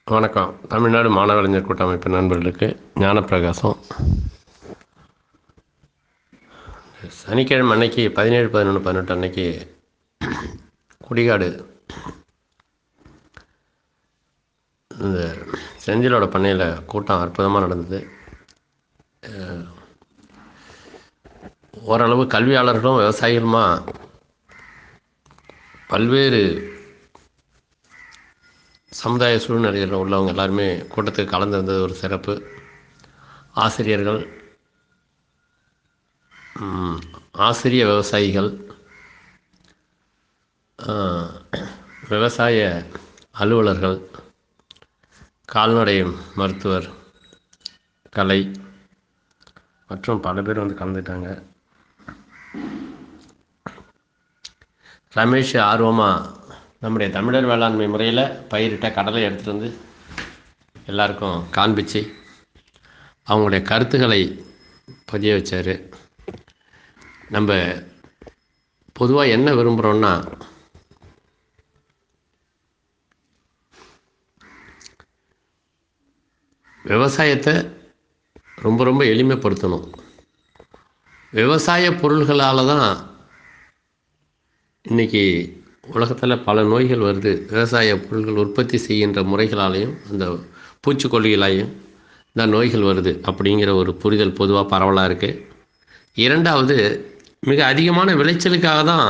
வணக்கம் தமிழ்நாடு மாணவறிஞர் கூட்டமைப்பு நண்பர்களுக்கு ஞானப்பிரகாசம் சனிக்கிழமை அன்னைக்கு பதினேழு பதினொன்று பதினெட்டு அன்னைக்கு குடிகாடு இந்த செந்திலோட பண்ணையில் கூட்டம் அற்புதமாக நடந்தது அஹ், ஓரளவு கல்வியாளர்களும் விவசாயிகளுமா பல்வேறு சமுதாய சூழ்நிலைகளில் உள்ளவங்க எல்லாருமே கூட்டத்துக்கு கலந்துருந்தது ஒரு சிறப்பு ஆசிரியர்கள் ம், ஆசிரிய விவசாயிகள் ஆ, விவசாய அலுவலர்கள் கால்நடை மருத்துவர் கலை மற்றும் பல பேர் வந்து கலந்துட்டாங்க ரமேஷ் ஆர்வமாக நம்முடைய தமிழர் வேளாண்மை முறையில் பயிரிட்ட கடலை எடுத்துகிட்டு வந்து எல்லாருக்கும் காண்பிச்சு அவங்களுடைய கருத்துக்களை பதிய வச்சார் நம்ம பொதுவாக என்ன விரும்புகிறோன்னா விவசாயத்தை ரொம்ப ரொம்ப எளிமைப்படுத்தணும் விவசாய பொருள்களால் தான் இன்றைக்கி உலகத்தில் பல நோய்கள் வருது விவசாய பொருள்கள் உற்பத்தி செய்கின்ற முறைகளாலையும் அந்த பூச்சிக்கொல்லிகளாலையும் இந்த நோய்கள் வருது அப்படிங்கிற ஒரு புரிதல் பொதுவாக பரவலாக இருக்குது இரண்டாவது மிக அதிகமான விளைச்சலுக்காக தான்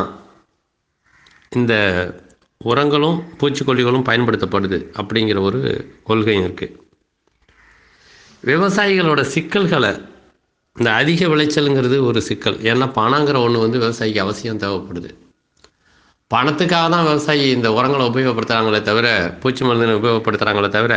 இந்த உரங்களும் பூச்சிக்கொல்லிகளும் பயன்படுத்தப்படுது அப்படிங்கிற ஒரு கொள்கையும் இருக்குது விவசாயிகளோட சிக்கல்களை இந்த அதிக விளைச்சலுங்கிறது ஒரு சிக்கல் ஏன்னா பணங்கிற ஒன்று வந்து விவசாயிக்கு அவசியம் தேவைப்படுது பணத்துக்காக தான் விவசாயி இந்த உரங்களை உபயோகப்படுத்துகிறாங்களே தவிர பூச்சி மருந்தினை உபயோகப்படுத்துகிறாங்களே தவிர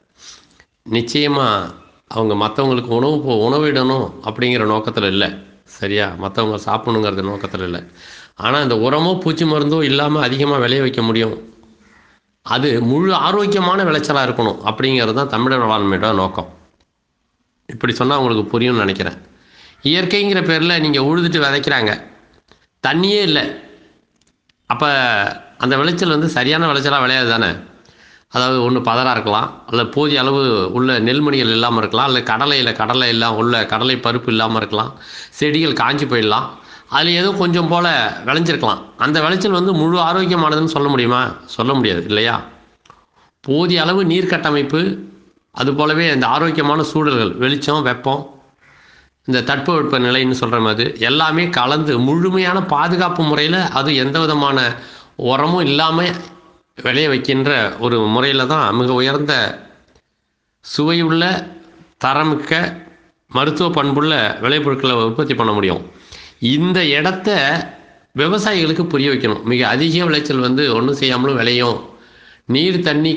நிச்சயமாக அவங்க மற்றவங்களுக்கு உணவு போ உணவிடணும் அப்படிங்கிற நோக்கத்தில் இல்லை சரியா மற்றவங்க சாப்பிடணுங்கிறது நோக்கத்தில் இல்லை ஆனால் இந்த உரமோ பூச்சி மருந்தோ இல்லாமல் அதிகமாக விளைய வைக்க முடியும் அது முழு ஆரோக்கியமான விளைச்சலாக இருக்கணும் அப்படிங்கிறது தான் தமிழர் வேளாண்மையோட நோக்கம் இப்படி சொன்னால் உங்களுக்கு புரியும்னு நினைக்கிறேன் இயற்கைங்கிற பேரில் நீங்கள் உழுதுட்டு விதைக்கிறாங்க தண்ணியே இல்லை அப்போ அந்த விளைச்சல் வந்து சரியான விளைச்சலாக விளையாது தானே அதாவது ஒன்று பதறாக இருக்கலாம் அல்ல போதிய அளவு உள்ள நெல்மணிகள் இல்லாமல் இருக்கலாம் இல்லை கடலையில் கடலை இல்லாமல் உள்ள கடலை பருப்பு இல்லாமல் இருக்கலாம் செடிகள் காஞ்சி போயிடலாம் அதில் ஏதோ கொஞ்சம் போல் விளைஞ்சிருக்கலாம் அந்த விளைச்சல் வந்து முழு ஆரோக்கியமானதுன்னு சொல்ல முடியுமா சொல்ல முடியாது இல்லையா போதிய அளவு நீர் கட்டமைப்பு அது போலவே இந்த ஆரோக்கியமான சூழல்கள் வெளிச்சம் வெப்பம் இந்த தட்பவெட்ப நிலைன்னு சொல்கிற மாதிரி எல்லாமே கலந்து முழுமையான பாதுகாப்பு முறையில் அது எந்த விதமான உரமும் இல்லாமல் விளைய வைக்கின்ற ஒரு முறையில் தான் மிக உயர்ந்த சுவையுள்ள தரமிக்க மருத்துவ பண்புள்ள விளைபொருட்களை உற்பத்தி பண்ண முடியும் இந்த இடத்த விவசாயிகளுக்கு புரிய வைக்கணும் மிக அதிக விளைச்சல் வந்து ஒன்றும் செய்யாமலும் விளையும் நீர் தண்ணி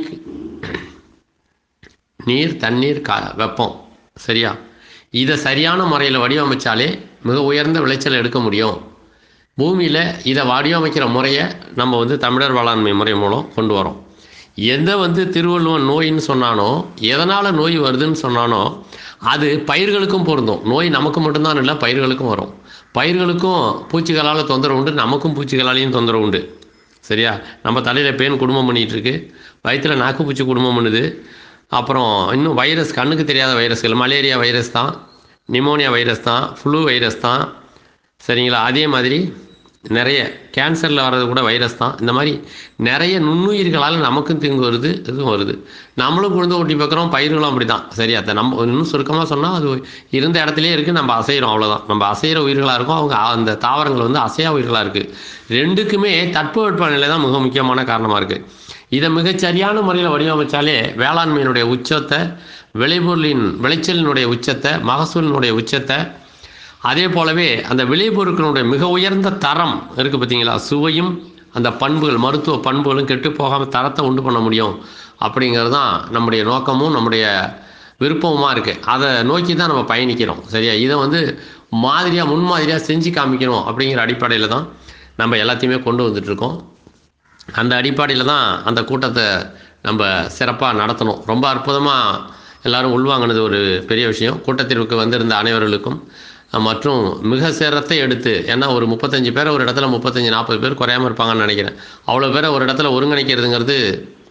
நீர் தண்ணீர் கா வெப்பம் சரியா இதை சரியான முறையில் வடிவமைச்சாலே மிக உயர்ந்த விளைச்சல் எடுக்க முடியும் பூமியில் இதை வடிவமைக்கிற முறையை நம்ம வந்து தமிழர் வேளாண்மை முறை மூலம் கொண்டு வரோம் எதை வந்து திருவள்ளுவன் நோயின்னு சொன்னானோ எதனால் நோய் வருதுன்னு சொன்னானோ அது பயிர்களுக்கும் பொருந்தும் நோய் நமக்கு மட்டும்தான் இல்லை பயிர்களுக்கும் வரும் பயிர்களுக்கும் பூச்சிகளால் தொந்தரவு உண்டு நமக்கும் பூச்சிகளாலையும் தொந்தரவு உண்டு சரியா நம்ம தலையில் பேன் குடும்பம் பண்ணிகிட்டு இருக்கு வயிற்றில் நாக்குப்பூச்சி குடும்பம் பண்ணுது அப்புறம் இன்னும் வைரஸ் கண்ணுக்கு தெரியாத வைரஸ்கள் மலேரியா வைரஸ் தான் நிமோனியா வைரஸ் தான் ஃப்ளூ வைரஸ் தான் சரிங்களா அதே மாதிரி நிறைய கேன்சரில் வர்றது கூட வைரஸ் தான் இந்த மாதிரி நிறைய நுண்ணுயிர்களால் நமக்கும் தீங்கு வருது இதுவும் வருது நம்மளும் குழந்தை ஒட்டி பார்க்குறோம் பயிர்களும் அப்படி தான் சரியா அதை நம்ம இன்னும் சுருக்கமாக சொன்னால் அது இருந்த இடத்துலயே இருக்குது நம்ம அசைகிறோம் அவ்வளோதான் நம்ம அசைகிற உயிர்களாக இருக்கும் அவங்க அந்த தாவரங்கள் வந்து அசையா உயிர்களாக இருக்குது ரெண்டுக்குமே தட்பவெட்ப நிலை தான் மிக முக்கியமான காரணமாக இருக்குது இதை மிகச்சரியான முறையில் வடிவமைச்சாலே வேளாண்மையினுடைய உச்சத்தை விளைபொருளின் விளைச்சலினுடைய உச்சத்தை மகசூலினுடைய உச்சத்தை அதே போலவே அந்த விளைபொருட்களுடைய மிக உயர்ந்த தரம் இருக்குது பார்த்தீங்களா சுவையும் அந்த பண்புகள் மருத்துவ பண்புகளும் கெட்டு போகாமல் தரத்தை உண்டு பண்ண முடியும் அப்படிங்கிறது தான் நம்முடைய நோக்கமும் நம்முடைய விருப்பமுமாக இருக்குது அதை நோக்கி தான் நம்ம பயணிக்கிறோம் சரியா இதை வந்து மாதிரியாக முன்மாதிரியாக செஞ்சு காமிக்கணும் அப்படிங்கிற அடிப்படையில் தான் நம்ம எல்லாத்தையுமே கொண்டு வந்துட்ருக்கோம் அந்த அடிப்படையில் தான் அந்த கூட்டத்தை நம்ம சிறப்பாக நடத்தணும் ரொம்ப அற்புதமாக எல்லாரும் உள்வாங்கினது ஒரு பெரிய விஷயம் கூட்டத்திற்கு வந்திருந்த அனைவர்களுக்கும் அஹ், மற்றும் மிக சிரத்தை எடுத்து ஏன்னா ஒரு முப்பத்தஞ்சு பேரை ஒரு இடத்துல முப்பத்தஞ்சு நாற்பது பேர் குறையாம இருப்பாங்கன்னு நினைக்கிறேன் அவ்வளோ பேரை ஒரு இடத்துல ஒருங்கிணைக்கிறதுங்கிறது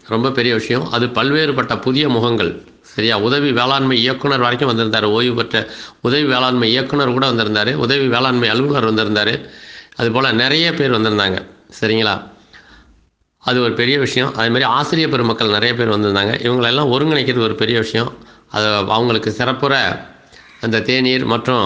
ரொம்ப பெரிய விஷயம் அது பல்வேறுபட்ட புதிய முகங்கள் சரியா உதவி வேளாண்மை இயக்குனர் வரைக்கும் வந்திருந்தார் ஓய்வு பெற்ற உதவி வேளாண்மை இயக்குனர் கூட வந்திருந்தார் உதவி வேளாண்மை அலுவலர் வந்திருந்தார் அதுபோல் நிறைய பேர் வந்திருந்தாங்க சரிங்களா அது ஒரு பெரிய விஷயம் அதே மாதிரி ஆசிரியர் பெருமக்கள் நிறைய பேர் வந்திருந்தாங்க இவங்களெல்லாம் ஒருங்கிணைக்கிறது ஒரு பெரிய விஷயம் அது அவங்களுக்கு சிறப்புற அந்த தேநீர் மற்றும்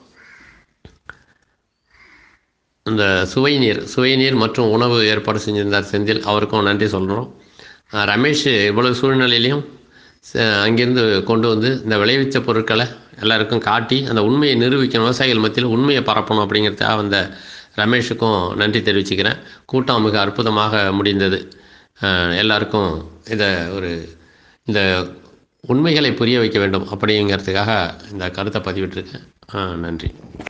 இந்த சுவைநீர் சுவைநீர் மற்றும் உணவு ஏற்பாடு செஞ்சிருந்தார் செந்தில் அவருக்கும் நன்றி சொல்கிறோம் ரமேஷ் இவ்வளவு சூழ்நிலையிலையும் ச- அங்கிருந்து கொண்டு வந்து இந்த விளைவிச்ச பொருட்களை எல்லாருக்கும் காட்டி அந்த உண்மையை நிரூபிக்கணும் விவசாயிகள் மத்தியில் உண்மையை பரப்பணும் அப்படிங்கிறதுக்காக வந்த ரமேஷுக்கும் நன்றி தெரிவிச்சுக்கிறேன் கூட்டம் மிக அற்புதமாக முடிந்தது அஹ் எல்லாருக்கும் இதை ஒரு இந்த உண்மைகளை புரிய வைக்க வேண்டும் அப்படிங்கிறதுக்காக இந்த கருத்தை பதிவிட்டிருக்கேன் அஹ் நன்றி